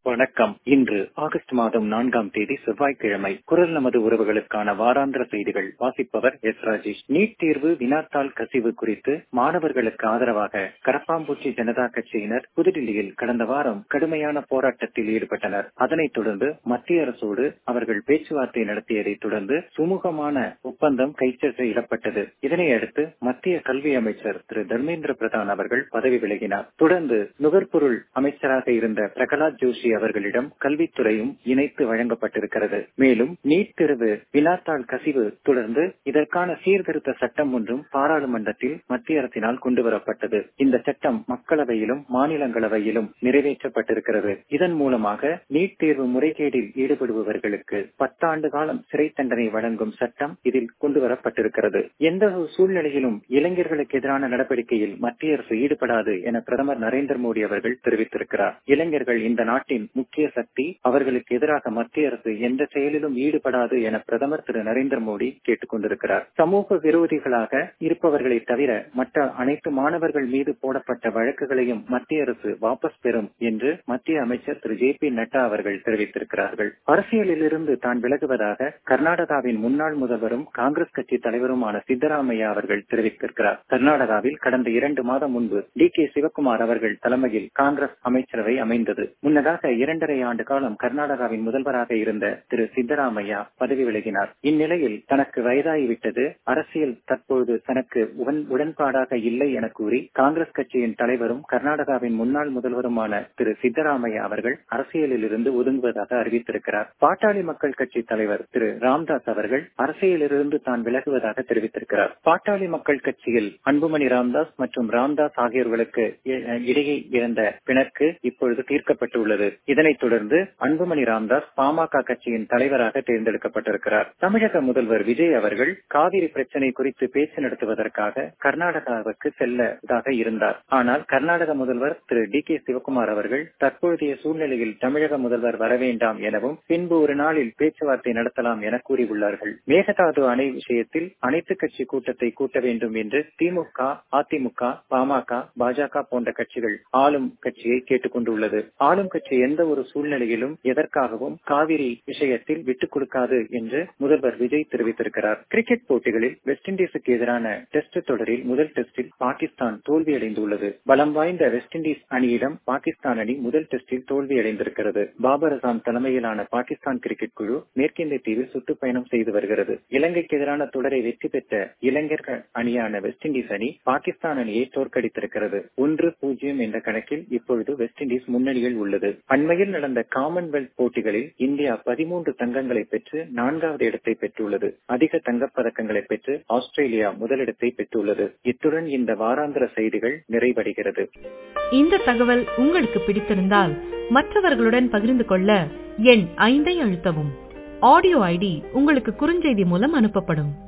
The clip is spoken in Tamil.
வணக்கம் இன்று ஆகஸ்ட் மாதம் நான்காம் தேதி செவ்வாய்க்கிழமை குரல் நமது உறவுகளுக்கான வாராந்திர செய்திகள் வாசிப்பவர் எஸ் ராஜேஷ் நீட் தேர்வு வினாத்தாள் கசிவு குறித்து மாணவர்களுக்கு ஆதரவாக கரப்பாம்பூச்சி ஜனதா கட்சியினர் புதுடில்லியில் கடந்த வாரம் கடுமையான போராட்டத்தில் ஈடுபட்டனர் அதனைத் தொடர்ந்து மத்திய அரசோடு அவர்கள் பேச்சுவார்த்தை நடத்தியதை தொடர்ந்து சுமூகமான ஒப்பந்தம் கைச்செறிடப்பட்டது இதனையடுத்து மத்திய கல்வி அமைச்சர் திரு தர்மேந்திர பிரதான் அவர்கள் பதவி விலகினார் தொடர்ந்து நுகர்பொருள் அமைச்சராக இருந்த பிரகலாத் ஜோஷி அவர்களிடம் கல்வித்துறையும் இணைத்து வழங்கப்பட்டிருக்கிறது மேலும் நீட் தேர்வு வினாத்தாள் கசிவு தொடர்ந்து இதற்கான சீர்திருத்த சட்டம் ஒன்றும் பாராளுமன்றத்தில் மத்திய அரசினால் கொண்டுவரப்பட்டது இந்த சட்டம் மக்களவையிலும் மாநிலங்களவையிலும் நிறைவேற்றப்பட்டிருக்கிறது இதன் மூலமாக நீட் தேர்வு முறைகேடில் ஈடுபடுபவர்களுக்கு பத்தாண்டு காலம் சிறை தண்டனை வழங்கும் சட்டம் இதில் கொண்டுவரப்பட்டிருக்கிறது எந்த ஒரு சூழ்நிலையிலும் இளைஞர்களுக்கு எதிரான நடவடிக்கையில் மத்திய அரசு ஈடுபடாது என பிரதமர் நரேந்திர மோடி அவர்கள் தெரிவித்திருக்கிறார் இளைஞர்கள் இந்த நாட்டின் முக்கிய சக்தி அவர்களுக்கு எதிராக மத்திய அரசு எந்த செயலிலும் ஈடுபடாது என பிரதமர் திரு நரேந்திர மோடி கேட்டுக் கொண்டிருக்கிறார் சமூக விரோதிகளாக இருப்பவர்களை தவிர மற்ற அனைத்து மாணவர்கள் மீது போடப்பட்ட வழக்குகளையும் மத்திய அரசு வாபஸ் பெறும் என்று மத்திய அமைச்சர் திரு ஜே பி நட்டா அவர்கள் தெரிவித்திருக்கிறார்கள் அரசியலிலிருந்து தான் விலகுவதாக கர்நாடகாவின் முன்னாள் முதல்வரும் காங்கிரஸ் கட்சி தலைவருமான சித்தராமையா அவர்கள் தெரிவித்திருக்கிறார் கர்நாடகாவில் கடந்த இரண்டு மாதம் முன்பு டி கே சிவகுமார் அவர்கள் தலைமையில் காங்கிரஸ் அமைச்சரவை அமைந்தது முன்னதாக இரண்டரை ஆண்டு காலம் கர்நாடகாவின் முதல்வராக இருந்த திரு சித்தராமையா பதவி விலகினார் இந்நிலையில் தனக்கு வயதாகிவிட்டது அரசியல் தற்போது தனக்கு உடன்பாடாக இல்லை என கூறி காங்கிரஸ் கட்சியின் தலைவரும் கர்நாடகாவின் முன்னாள் முதல்வருமான திரு சித்தராமையா அவர்கள் அரசியலில் இருந்து ஒதுங்குவதாக அறிவித்திருக்கிறார் பாட்டாளி மக்கள் கட்சி தலைவர் திரு ராம்தாஸ் அவர்கள் அரசியலிலிருந்து தான் விலகுவதாக தெரிவித்திருக்கிறார் பாட்டாளி மக்கள் கட்சியில் அன்புமணி ராம்தாஸ் மற்றும் ராம்தாஸ் ஆகியோர்களுக்கு இடையே இருந்த பிணக்கு இப்பொழுது தீர்க்கப்பட்டுள்ளது இதனைத் தொடர்ந்து அன்புமணி ராம்தாஸ் பாமக கட்சியின் தலைவராக தேர்ந்தெடுக்கப்பட்டிருக்கிறார் தமிழக முதல்வர் விஜய் அவர்கள் காவிரி பிரச்சனை குறித்து பேச்சு நடத்துவதற்காக கர்நாடகாவுக்கு செல்லதாக இருந்தார் ஆனால் கர்நாடக முதல்வர் திரு டி கே சிவகுமார் அவர்கள் தற்போதைய சூழ்நிலையில் தமிழக முதல்வர் வர வேண்டாம் எனவும் பின்பு ஒரு நாளில் பேச்சுவார்த்தை நடத்தலாம் என கூறியுள்ளார்கள் மேகதாது அணை விஷயத்தில் அனைத்து கட்சி கூட்டத்தை கூட்ட வேண்டும் என்று திமுக அதிமுக பாமக பாஜக போன்ற கட்சிகள் ஆளும் கட்சியை கேட்டுக் கொண்டுள்ளது ஆளும் கட்சி எந்த ஒரு சூழ்நிலையிலும் எதற்காகவும் காவிரி விஷயத்தில் விட்டுக் கொடுக்காது என்று முதல்வர் விஜய் தெரிவித்திருக்கிறார் கிரிக்கெட் போட்டிகளில் வெஸ்ட் இண்டீஸுக்கு எதிரான டெஸ்ட் தொடரில் முதல் டெஸ்டில் பாகிஸ்தான் தோல்வியடைந்துள்ளது பலம் வாய்ந்த வெஸ்ட் இண்டீஸ் அணியிடம் பாகிஸ்தான் அணி முதல் டெஸ்டில் தோல்வியடைந்திருக்கிறது பாபர் அசாம் தலைமையிலான பாகிஸ்தான் கிரிக்கெட் குழு மேற்கிந்திய தீவில் சுற்றுப்பயணம் செய்து வருகிறது இலங்கைக்கு எதிரான தொடரை வெற்றி பெற்ற இளைஞர்கள் அணியான வெஸ்ட் இண்டீஸ் அணி பாகிஸ்தான் அணியை தோற்கடித்திருக்கிறது ஒன்று பூஜ்ஜியம் என்ற கணக்கில் இப்பொழுது வெஸ்ட் இண்டீஸ் முன்னணியில் உள்ளது அண்மையில் நடந்த காமன்வெல்த் போட்டிகளில் இந்தியா பதிமூன்று தங்கங்களை பெற்று நான்காவது இடத்தை பெற்றுள்ளது அதிக தங்கப்பதக்கங்களை பெற்று ஆஸ்திரேலியா முதலிடத்தை பெற்றுள்ளது இத்துடன் இந்த வாராந்திர செய்திகள் நிறைவடைகிறது இந்த தகவல் உங்களுக்கு பிடித்திருந்தால் மற்றவர்களுடன் பகிர்ந்து கொள்ள எண் ஐந்தை அழுத்தவும் ஆடியோ ஐடி உங்களுக்கு குறுஞ்செய்தி மூலம் அனுப்பப்படும்